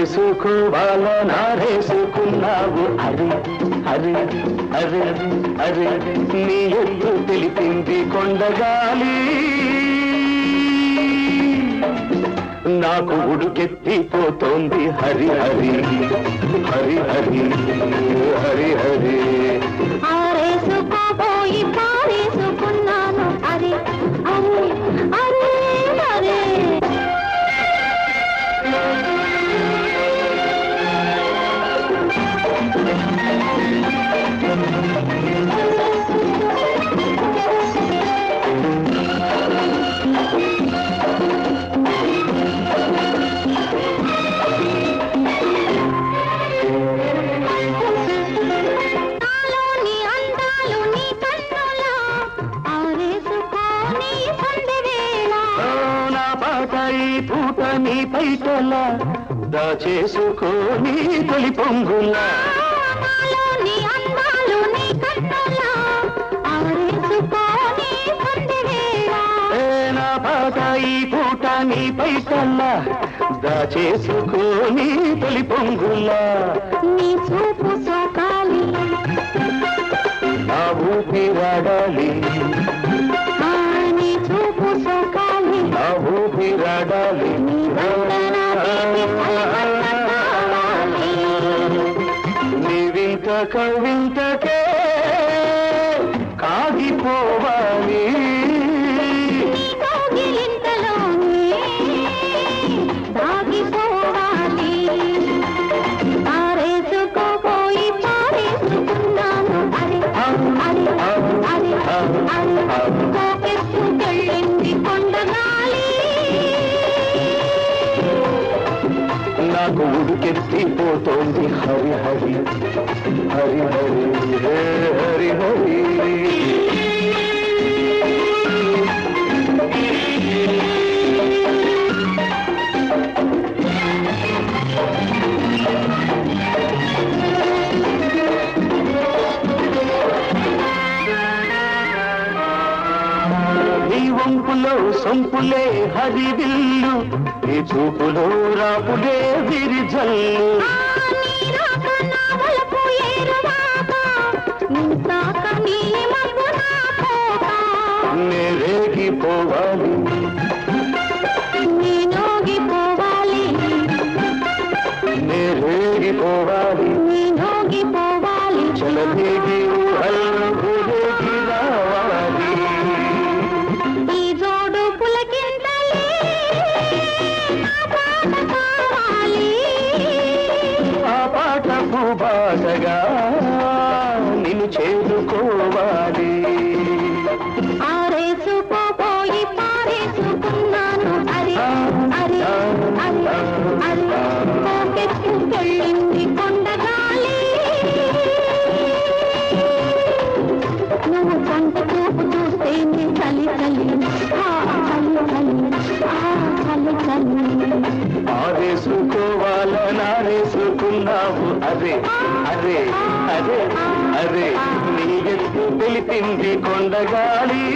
ఆరేసుకోవాల నారేసుకున్నావు అరే అరే అరే అరే నీ ఎత్తు తెలిపింది కొండగాలి నాకు ఉడుకెత్తిపోతోంది హరి హరి హరి హరి హరి హరి ఆరేసుకోపోయి పారేసుకున్నాను అరే అరే అరే అరే నాలోని అందాలు నీ కన్నులా ఆరేసుకోని సందె వేళ ఓ నా పాట ఈ పూట నీ పైటల దాచేసుకోని తొలి పొంగులా నాలోని అందాలు నీ కన్నులా ఆరేసుకోని సందె వేళ ఏ నా పాట ఈ పూట నీ పైటల దాచేసుకోని తొలి పొంగులా నీ చూపు సోకాలి నా ఊపిరాడాలి ఆ నీ చూపు సోకాలి నా ఊపిరాడాలి నీ వందన తీపి కలగన్న కావాలి. నీ వింత కవింతకే కాగిపోవాలి నీ కౌగిలింతలోనే దాగిపోవాలి. ఆరేసుకోపోయి పారేసుకున్నాను. అరే, అరే, అరే, అరే, కోకెత్తుకెళ్ళింది కొండగాలి. నాకు ఉడికెత్తిపోతోంది హరి హరి హరి హరి హే హరి హరి నీ వంపులో సొంపులే హరివిల్లు నీ చూపులో రాపులే విరిజల్లు ఆ నీరాక నా వలపు ఏరువాక, నింతాక నీ మబ్బు నా కోక. నేరేగిపోవాలి నేనోగిపోవాలి నేరేగిపోవాలి నేనోగిపోవాలి చలదేగి ఊహల్లోకి రావాలి ఈ జోడు పులకింతలే నా పాట కావాలి ఆ పాటకు బాటగా నిన్ను చేరుకోవాలి ఆరేసుకోపోయి పారేసుకున్నాను అరే అరే అరే అరే పోకెత్తుకెళ్ళింది కొండగాలి నువ్వు కంట చూపు చూస్తేనే చలి చలి ఆ చలి చలి ఆ చలి చలి ఆరేసుకోవాల నారేసుకున్నావు అరే అరే అరే అరే నీ ఎత్తు తెలిపింది కొండగాలి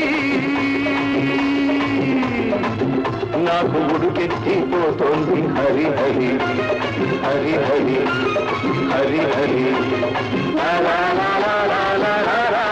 నాకు ఉడుకెత్తిపోతోంది హరి హరి హరి హరి హరి హరి లా లా లా లా లా లా లా